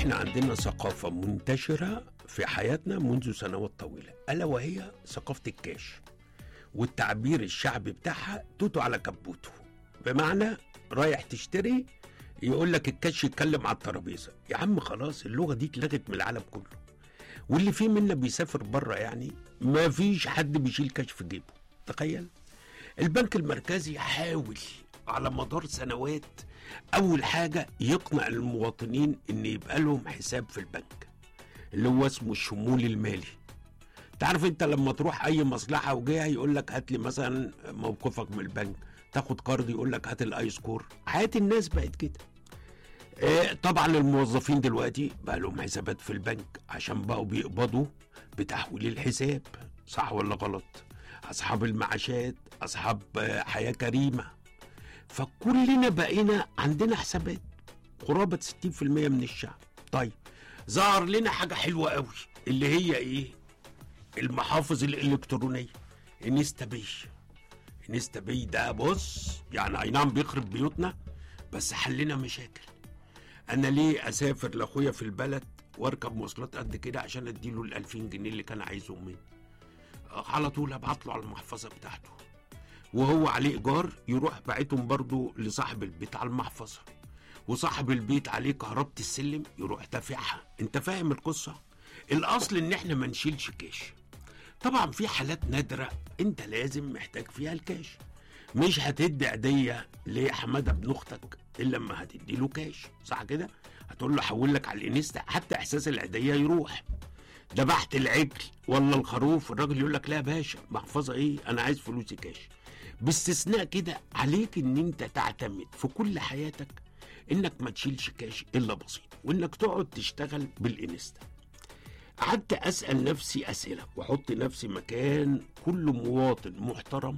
احنا عندنا ثقافة منتشرة في حياتنا منذ سنوات طويلة ألا وهي ثقافة الكاش والتعبير الشعبي بتاعها توتو على كبوته بمعنى رايح تشتري يقول لك الكاش يتكلم على الترابيزة يا عم خلاص اللغة دي اتلغت من العالم كله واللي فيه منا بيسافر بره يعني ما فيش حد بيشيل كاش في جيبه تخيل البنك المركزي حاول على مدار سنوات اول حاجه يقنع المواطنين ان يبقى لهم حساب في البنك اللي هو اسمه الشمول المالي تعرف انت لما تروح اي مصلحه وجهه يقول لك هات لي مثلا موقفك من البنك تاخد قرض يقول لك هات الاي سكور حياه الناس بقت كده آه، طبعا الموظفين دلوقتي بقى لهم حسابات في البنك عشان بقوا بيقبضوا بتحويل الحساب صح ولا غلط اصحاب المعاشات اصحاب آه، حياه كريمه فكلنا بقينا عندنا حسابات قرابه 60% من الشعب طيب ظهر لنا حاجه حلوه قوي اللي هي ايه المحافظ الالكترونيه انستا بي انستا بي ده بص يعني اي نعم بيخرب بيوتنا بس حلنا مشاكل انا ليه اسافر لاخويا في البلد واركب مواصلات قد كده عشان اديله ال 2000 جنيه اللي كان عايزهم مني على طول ابعت له على المحفظه بتاعته وهو عليه ايجار يروح باعتهم برضه لصاحب البيت على المحفظه وصاحب البيت عليه كهربة السلم يروح دافعها انت فاهم القصه الاصل ان احنا ما نشيلش كاش طبعا في حالات نادره انت لازم محتاج فيها الكاش مش هتدي عيديه لحماده ابن اختك الا لما هتدي له كاش صح كده هتقول له حول لك على الانستا حتى احساس العيديه يروح ذبحت العجل ولا الخروف الراجل يقول لك لا يا باشا محفظه ايه انا عايز فلوسي كاش باستثناء كده عليك ان انت تعتمد في كل حياتك انك ما تشيلش كاش الا بسيط وانك تقعد تشتغل بالانستا قعدت اسال نفسي اسئله واحط نفسي مكان كل مواطن محترم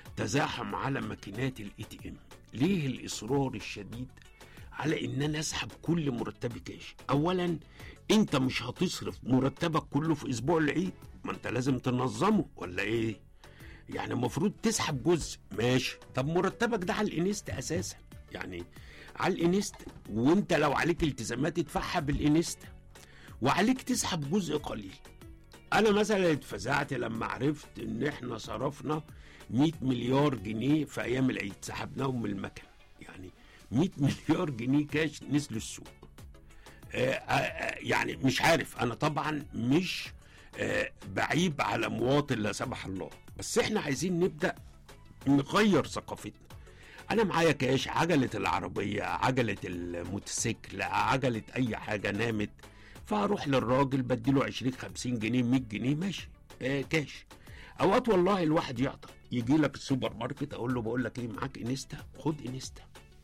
تزاحم على ماكينات الاي تي ام ليه الاصرار الشديد على ان انا اسحب كل مرتبي كاش اولا انت مش هتصرف مرتبك كله في اسبوع العيد ما انت لازم تنظمه ولا ايه يعني المفروض تسحب جزء ماشي طب مرتبك ده على الانست اساسا يعني على الانست وانت لو عليك التزامات ادفعها بالانست وعليك تسحب جزء قليل انا مثلا اتفزعت لما عرفت ان احنا صرفنا 100 مليار جنيه في ايام العيد سحبناهم من المكن يعني 100 مليار جنيه كاش نزلوا السوق آه، آه، يعني مش عارف انا طبعا مش آه، بعيب على مواطن لا سمح الله بس احنا عايزين نبدا نغير ثقافتنا انا معايا كاش عجله العربيه عجله الموتوسيكل عجله اي حاجه نامت فاروح للراجل بديله 20 50 جنيه 100 جنيه ماشي آه كاش اوقات والله الواحد يعطى يجي لك السوبر ماركت اقول له بقول لك ايه معاك انستا خد انستا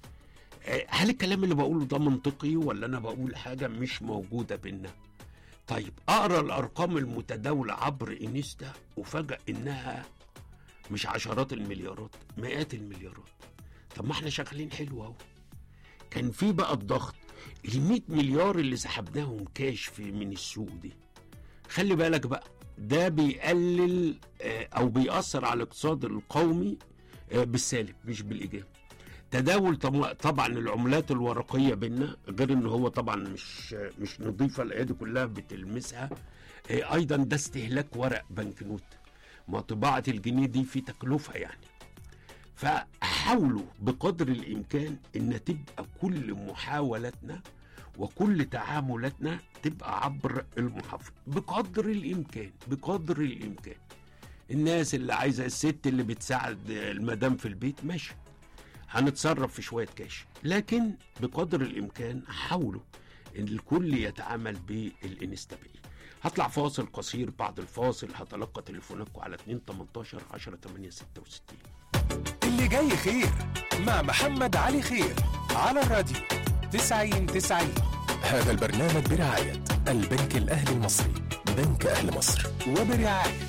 آه، هل الكلام اللي بقوله ده منطقي ولا انا بقول حاجه مش موجوده بينا طيب اقرا الارقام المتداوله عبر انستا وفجأ انها مش عشرات المليارات مئات المليارات طب ما احنا شغالين حلو اهو كان في بقى الضغط ال 100 مليار اللي سحبناهم كاش في من السوق دي خلي بالك بقى ده بيقلل آه، او بيأثر على الاقتصاد القومي آه، بالسالب مش بالايجاب تداول طم- طبعا العملات الورقيه بينا غير ان هو طبعا مش مش نظيفه الايادي كلها بتلمسها آه، ايضا ده استهلاك ورق بنكنوت ما طباعه الجنيه دي في تكلفه يعني فحاولوا بقدر الامكان ان تبقى كل محاولاتنا وكل تعاملاتنا تبقى عبر المحافظ بقدر الامكان بقدر الامكان الناس اللي عايزه الست اللي بتساعد المدام في البيت ماشي هنتصرف في شويه كاش لكن بقدر الامكان حاولوا ان الكل يتعامل بالانستا باي هطلع فاصل قصير بعد الفاصل هتلقى تليفوناتكم على 2 18 10 8 66 اللي جاي خير مع محمد علي خير على الراديو 90 90 هذا البرنامج برعاية البنك الأهلي المصري بنك أهل مصر وبرعاية